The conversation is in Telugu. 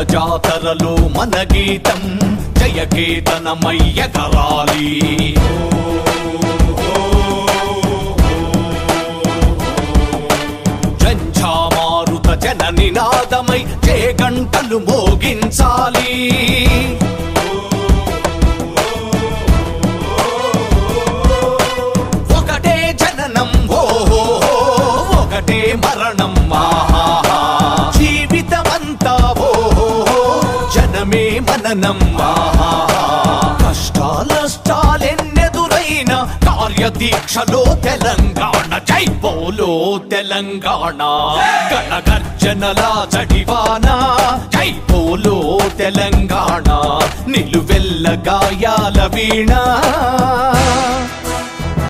జాతరలో మన గీతం జయకేతనమయ్య కరాలి జంఝామారుత జన నినాదమై జే గంటలు మోగించాలి ఒకటే జననం ఓహో ఒకటే మరణం ఆహాహా. జీవితమంతా ఓహో జనమే మననం ఆహాహా. కష్టాలష్టాలెన్నెదురైన కార్యదీక్షలో తెలంగాణ జై పోలో తెలంగాణ గణగర్జనల జడివాన జై పోలో తెలంగాణ నిలువెల్ల గాయాల వీణ